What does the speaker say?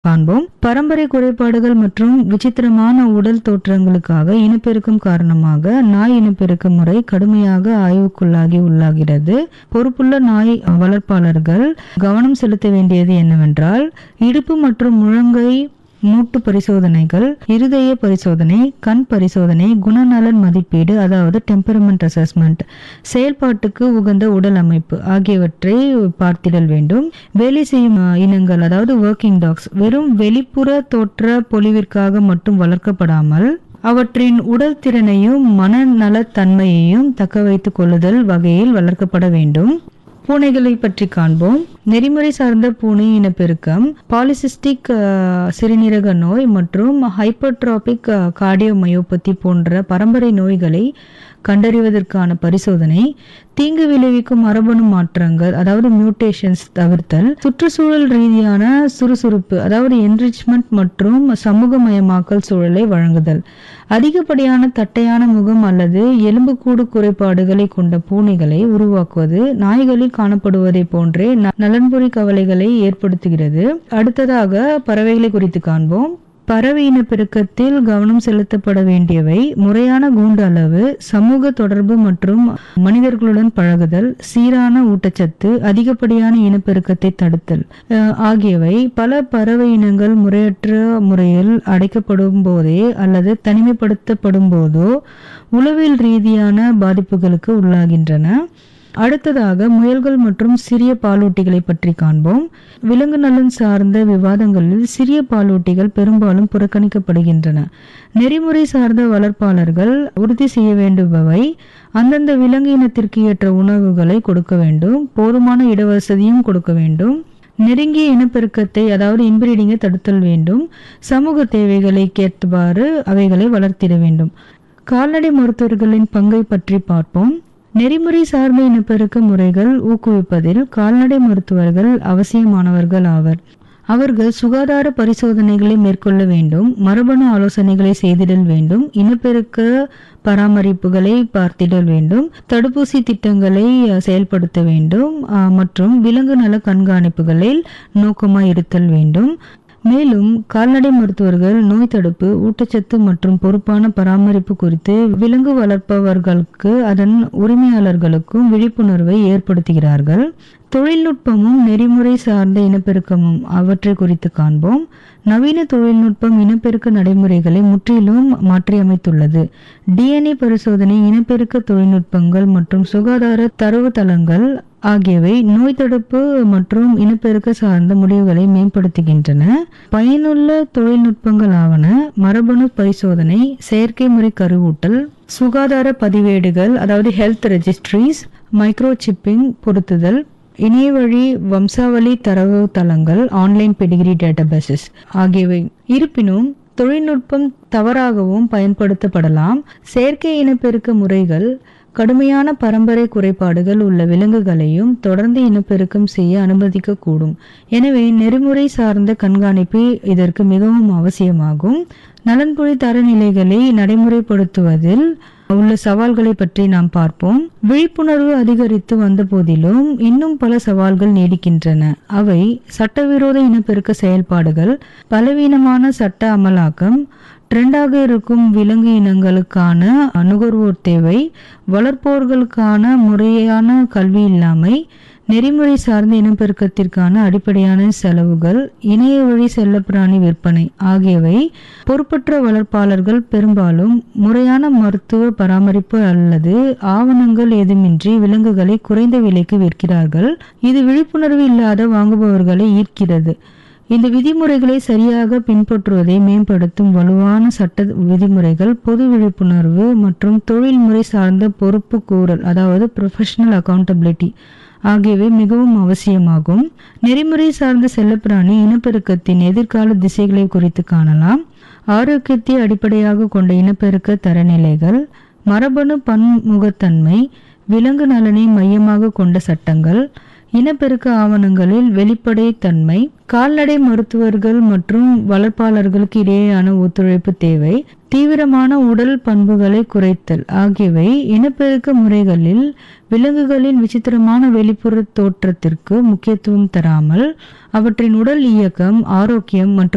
காண்போம் பரம்பரை குறைபாடுகள் மற்றும் விசித்திரமான உடல் தோற்றங்களுக்காக இனப்பெருக்கம் காரணமாக நாய் இனப்பெருக்க முறை கடுமையாக ஆய்வுக்குள்ளாகி உள்ளாகிறது பொறுப்புள்ள நாய் வளர்ப்பாளர்கள் கவனம் செலுத்த வேண்டியது என்னவென்றால் இடுப்பு மற்றும் முழங்கை மூட்டு பரிசோதனைகள் இருதய பரிசோதனை கண் பரிசோதனை குணநலன் மதிப்பீடு அதாவது டெம்பரமெண்ட் அசஸ்மெண்ட் செயல்பாட்டுக்கு உகந்த உடல் அமைப்பு ஆகியவற்றை பார்த்திடல் வேண்டும் வேலை செய்யும் அஹ், இனங்கள் அதாவது ஒர்க்கிங் டாக்ஸ் வெறும் வெளிப்புற தோற்ற பொலிவிற்காக மட்டும் வளர்க்கப்படாமல் அவற்றின் உடல் திறனையும் மனநலத்தன்மையையும் தக்க வைத்துக் கொள்ளுதல் வகையில் வளர்க்கப்பட வேண்டும் பூனைகளை பற்றி காண்போம் நெறிமுறை சார்ந்த பூனை இனப்பெருக்கம் பாலிசிஸ்டிக் அஹ், சிறுநீரக நோய் மற்றும் ஹைப்பர்ட்ராபிக் கார்டியோமயோபதி போன்ற பரம்பரை நோய்களை கண்டறிவதற்கான பரிசோதனை தீங்கு விளைவிக்கும் மரபணு மாற்றங்கள் அதாவது மியூட்டேஷன்ஸ் தவிர்த்தல் சுற்றுச்சூழல் ரீதியான சுறுசுறுப்பு அதாவது என்ரிச்மெண்ட் மற்றும் சமூகமயமாக்கல் சூழலை வழங்குதல் அதிகப்படியான தட்டையான முகம் அல்லது எலும்புக்கூடு குறைபாடுகளை கொண்ட பூனைகளை உருவாக்குவது நாய்களில் காணப்படுவதை போன்றே ந- நலன்புரி கவலைகளை ஏற்படுத்துகிறது அடுத்ததாக பறவைகளை குறித்து காண்போம் பறவை இனப்பெருக்கத்தில் கவனம் செலுத்தப்பட வேண்டியவை முறையான கூண்டு அளவு சமூக தொடர்பு மற்றும் மனிதர்களுடன் பழகுதல் சீரான ஊட்டச்சத்து அதிகப்படியான இனப்பெருக்கத்தை தடுத்தல் அஹ், ஆகியவை பல பறவை இனங்கள் முறையற்ற முறையில் அடைக்கப்படும் போதே அல்லது தனிமைப்படுத்தப்படும் போதோ உளவியல் ரீதியான பாதிப்புகளுக்கு உள்ளாகின்றன அடுத்ததாக முயல்கள் மற்றும் சிறிய பாலூட்டிகளை பற்றி காண்போம் விலங்கு நலன் சார்ந்த விவாதங்களில் சிறிய பாலூட்டிகள் பெரும்பாலும் புறக்கணிக்கப்படுகின்றன நெறிமுறை சார்ந்த வளர்ப்பாளர்கள் உறுதி செய்ய வேண்டுபவை அந்தந்த விலங்கு இனத்திற்கு ஏற்ற உணவுகளை கொடுக்க வேண்டும் போதுமான இடவசதியும் கொடுக்க வேண்டும் நெருங்கிய இனப்பெருக்கத்தை அதாவது இன்பிரீடிங்கை தடுத்தல் வேண்டும் சமூக தேவைகளை கேட்டவாறு அவைகளை வளர்த்திட வேண்டும் கால்நடை மருத்துவர்களின் பங்கை பற்றி பார்ப்போம் நெறிமுறை சார்ந்த இனப்பெருக்க முறைகள் ஊக்குவிப்பதில் கால்நடை மருத்துவர்கள் அவசியமானவர்கள் ஆவர் அவர்கள் சுகாதார பரிசோதனைகளை மேற்கொள்ள வேண்டும் மரபணு ஆலோசனைகளை செய்திடல் வேண்டும் இனப்பெருக்க பராமரிப்புகளை பார்த்திடல் வேண்டும் தடுப்பூசி திட்டங்களை அஹ், செயல்படுத்த வேண்டும் அஹ், மற்றும் விலங்கு நல கண்காணிப்புகளில் நோக்கமாய் இருத்தல் வேண்டும் மேலும் கால்நடை மருத்துவர்கள் நோய் தடுப்பு ஊட்டச்சத்து மற்றும் பொறுப்பான பராமரிப்பு குறித்து விலங்கு வளர்ப்பவர்களுக்கு அதன் உரிமையாளர்களுக்கும் விழிப்புணர்வை ஏற்படுத்துகிறார்கள் தொழில்நுட்பமும் நெறிமுறை சார்ந்த இனப்பெருக்கமும் அவற்றை குறித்து காண்போம் நவீன தொழில்நுட்பம் இனப்பெருக்க நடைமுறைகளை முற்றிலும் மாற்றியமைத்துள்ளது டிஎன்ஏ பரிசோதனை இனப்பெருக்க தொழில்நுட்பங்கள் மற்றும் சுகாதார தரவுத்தளங்கள் ஆகியவை நோய் தடுப்பு மற்றும் இனப்பெருக்க சார்ந்த முடிவுகளை மேம்படுத்துகின்றன பயனுள்ள தொழில்நுட்பங்கள் ஆவன மரபணு பரிசோதனை செயற்கை முறை கருவூட்டல் சுகாதார பதிவேடுகள் அதாவது ஹெல்த் ரெஜிஸ்ட்ரிஸ் மைக்ரோசிப்பிங் பொருத்துதல் இணையவழி வம்சாவளி தரவு தளங்கள் ஆன்லைன் பெடிகிரி டேட்டாபேசஸ் ஆகியவை இருப்பினும் தொழில்நுட்பம் தவறாகவும் பயன்படுத்தப்படலாம் செயற்கை இனப்பெருக்க முறைகள் கடுமையான பரம்பரை குறைபாடுகள் உள்ள விலங்குகளையும் தொடர்ந்து இனப்பெருக்கம் செய்ய அனுமதிக்கக்கூடும் எனவே நெறிமுறை சார்ந்த கண்காணிப்பு இதற்கு மிகவும் அவசியமாகும் நலன்புரி தரநிலைகளை நடைமுறைப்படுத்துவதில் உள்ள சவால்களை பற்றி நாம் பார்ப்போம் விழிப்புணர்வு அதிகரித்து வந்த போதிலும் இன்னும் பல சவால்கள் நீடிக்கின்றன அவை சட்டவிரோத இனப்பெருக்க செயல்பாடுகள் பலவீனமான சட்ட அமலாக்கம் ட்ரெண்டாக இருக்கும் விலங்கு இனங்களுக்கான நுகர்வோர் தேவை வளர்ப்போர்களுக்கான முறையான கல்வி இல்லாமை நெறிமுறை சார்ந்த இனப்பெருக்கத்திற்கான அடிப்படையான செலவுகள் இணைய வழி செல்லப்பிராணி விற்பனை ஆகியவை பொறுப்பற்ற வளர்ப்பாளர்கள் பெரும்பாலும் முறையான மருத்துவ பராமரிப்பு அல்லது ஆவணங்கள் ஏதுமின்றி விலங்குகளை குறைந்த விலைக்கு விற்கிறார்கள் இது விழிப்புணர்வு இல்லாத வாங்குபவர்களை ஈர்க்கிறது இந்த விதிமுறைகளை சரியாக பின்பற்றுவதை மேம்படுத்தும் வலுவான சட்ட விதிமுறைகள் பொது விழிப்புணர்வு மற்றும் தொழில்முறை சார்ந்த பொறுப்பு கூறல் அதாவது ப்ரொஃபஷனல் அக்கௌண்டபிலிட்டி ஆகியவை மிகவும் அவசியமாகும் நெறிமுறை சார்ந்த செல்லப்பிராணி இனப்பெருக்கத்தின் எதிர்கால திசைகளை குறித்து காணலாம் ஆரோக்கியத்தை அடிப்படையாக கொண்ட இனப்பெருக்க தரநிலைகள் மரபணு பன்முகத்தன்மை விலங்கு நலனை மையமாக கொண்ட சட்டங்கள் இனப்பெருக்க ஆவணங்களில் வெளிப்படைத்தன்மை கால்நடை மருத்துவர்கள் மற்றும் வளர்ப்பாளர்களுக்கு இடையேயான ஒத்துழைப்பு தேவை தீவிரமான உடல் பண்புகளை குறைத்தல் ஆகியவை இனப்பெருக்க முறைகளில் விலங்குகளின் விசித்திரமான வெளிப்புற தோற்றத்திற்கு முக்கியத்துவம் தராமல் அவற்றின் உடல் இயக்கம் ஆரோக்கியம் மற்றும்